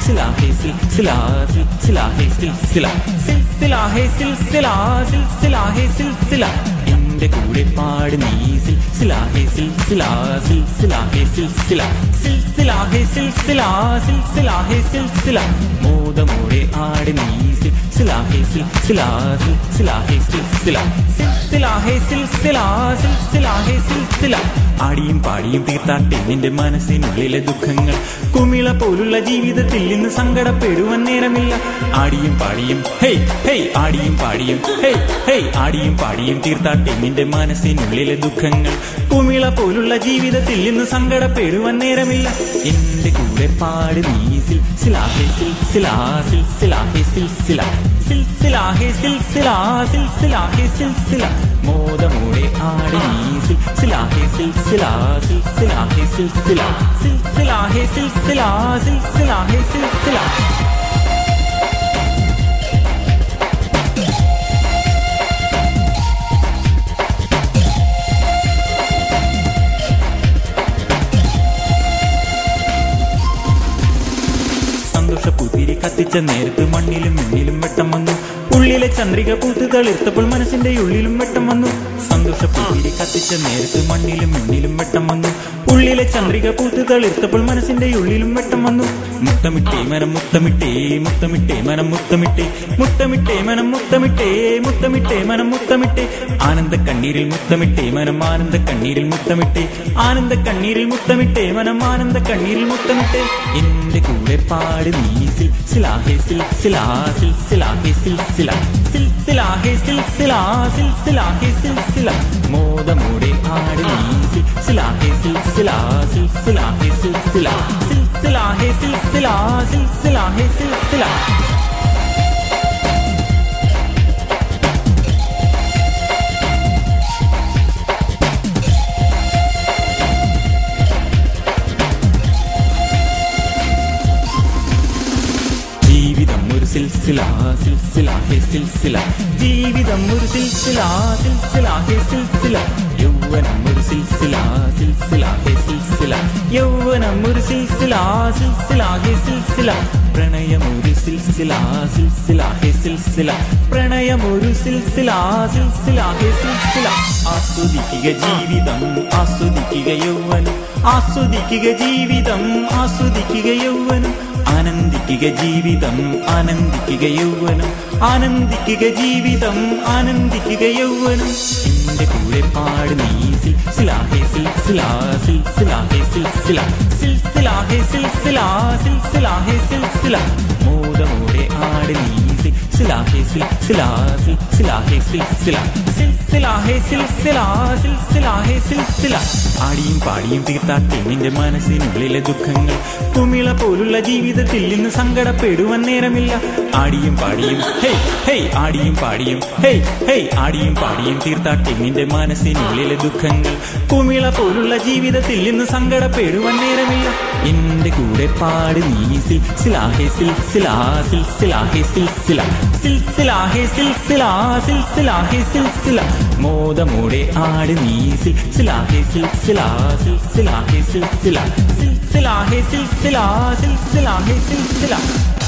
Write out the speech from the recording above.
സിൽസില ഹേ സിൽസില സിൽസില ഹേ സിൽസില സിൽസില ഹേ സിൽസില സിൽസില ഹേ സിൽസില എന്റെ കൂടെ പാട് നീ സിൽസില ഹേ സിൽസില സിൽസില ഹേ സിൽസില സിൽസില ഹേ സിൽസില സിൽസില ഹേ സിൽസില മോദമോടെ ആട് നീ സിൽസില ഹേ സിൽസില സിൽസില ഹേ സിൽസില സിൽസില ഹേ സിൽസില സിൽസില ഹേ സിൽസില ആടിയും പാടിയും തീർത്താട്ടെ നിന്റെ മനസ്സിനുള്ളിലെ ദുഃഖങ്ങൾ കുമിള പോലുള്ള ജീവിതത്തിൽ ഇന്ന് സങ്കടപ്പെടുവാൻ നേരമില്ല ആടിയും പാടിയും ഹേയ് ഹേയ് ആടിയും പാടിയും ഹേയ് ഹേയ് ആടിയും പാടിയും തീർത്താട്ടെ നിന്റെ മനസ്സിനുള്ളിലെ ദുഃഖങ്ങൾ കുമിള പോലുള്ള ജീവിതത്തിൽ ഇന്ന് സങ്കടപ്പെടുവാൻ നേരമില്ല എന്റെ കൂടെ പാട് നീ സിൽസിലാഹേ സിൽസിലാ സിൽസിലാഹേ സിൽസില സിൽസിലാഹേ സിൽസിലാ സിൽസിലാഹേ സിൽസില മോദമോടെ ആടി നീ സിൽസിലാഹേ സിൽസിലാ സിൽസിലാഹേ സിൽസില സിൽസിലാഹേ സിൽസിലാ സിൽസിലാഹേ സിൽസില സന്തോഷപ്പൂത്തിരി കത്തിച്ച നേരത്ത് മണ്ണിലും മണ്ണിലും വെട്ടം വന്നു ഉള്ളിലെ ചന്ദ്രിക പൂത്ത് തളിർത്തപ്പോൾ മനസ്സിന്റെ ഉള്ളിലും വെട്ടം വന്നു സന്തോഷപ്പൂത്തിരി കത്തിച്ച നേരത്ത് മണ്ണിലും മണ്ണിലും വെട്ടം വന്നു ഉള്ളിലെ ചന്ദ്രിക പൂത്ത് തളിർത്തപ്പോൾ മനസ്സിന്റെ ഉള്ളിലും വെട്ടം വന്നു മുത്തമിട്ടേ മനം മുത്തമിട്ടേ മുത്തമിട്ടേ മനം മുത്തമിട്ടേ മുത്തമിട്ടേ മനം മുത്തമിട്ടേ മുത്തമിട്ടേ മനം മുത്തമിട്ടേ ആനന്ദ കണ്ണീരിൽ മുത്തമിട്ടേ മനം ആനന്ദ കണ്ണീരിൽ മുത്തമിട്ടേ ആനന്ദ കണ്ണീരിൽ മുത്തമിട്ടേ മനം ആനന്ദ കണ്ണീരിൽ മുത്തമിട്ടേ എന്റെ കൂടെ പാട് നീ സിൽസിലാഹേ സിൽസിലാ സിൽസിലാഹേ സിൽസില സിൽസിലാഹേ സിൽസിലാ സിൽസിലാഹേ സിൽസില മോദമോടെ ആട് നീ സിൽസിലാഹേ സിൽസിലാ സിൽസിലാഹേ സിൽസില സിൽസിലാഹേ സിൽസിലാ സിൽസിലാഹേ സിൽസില ജീവിതം ഒരു സിൽസില സിൽസില ഹേ സിൽസില ജീവിതം ഒരു സിൽസില സിൽസില ഹേ സിൽസില യൗവനം ഒരു സിൽസില സിൽസില ഹേ സിൽസില യൗവനം ഒരു സിൽസില സിൽസില ഹേ സിൽസില പ്രണയം ഒരു സിൽസില സിൽസില ഹേ സിൽസില പ്രണയം ഒരു സിൽസില സിൽസില ഹേ സിൽസില ആസ്വദിക്കുക ജീവിതം ആസ്വദിക്കുക യൗവനം ആസ്വദിക്കുക ജീവിതം ആസ്വദിക്കുക യൗവനം ആനന്ദിക്കുക ജീവിതം ആനന്ദിക്കുക യൗവനം ആനന്ദിക്കുക ജീവിതം ആനന്ദിക്കുക യൗവനം എന്റെ കൂടെ പാട് നീ സിൽസിലാഹേ സിൽസിലാ സിൽസിലാഹേ സിൽസില സിൽസിലാഹേ സിൽസിലാ സിൽസിലാഹേ സിൽസില മോദമോടെ ആട് നീ സിൽസിലാഹേ സിൽസിലാ സിൽസിലാഹേ സിൽസില സിൽസിലാഹേ സിൽസിലാ സിൽസിലാഹേ സിൽസില ആടിയും പാടിയും തീർത്താട്ടെ നിന്റെ മനസ്സിനുള്ളിലെ ദുഃഖങ്ങൾ കുമിള പോലുള്ള ജീവിതത്തിൽ ഇന്ന് സങ്കടപ്പെടുവാൻ നേരമില്ല ആടിയും പാടിയും ഹേയ് ഹേയ് ആടിയും പാടിയും ഹേയ് ഹേയ് ആടിയും പാടിയും തീർത്താട്ടെ നിന്റെ മനസ്സിനുള്ളിലെ ദുഃഖങ്ങൾ കുമിള പോലുള്ള ജീവിതത്തിൽ ഇന്ന് സങ്കടപ്പെടുവാൻ നേരമില്ല എന്റെ കൂടെ പാട് നീ സിൽസിലാഹേ സിൽസിലാ സിൽസിലാഹേ സിൽസില സിൽസിലാഹേ സിൽസിലാ സിൽസിലാഹേ സിൽസില മോദമോടെ ആട് നീ സിൽസിലാഹേ സിൽസിലാ സിൽസിലാഹേ സിൽസില സിൽസിലാഹേ സിൽസിലാ സിൽസിലാഹേ സിൽസില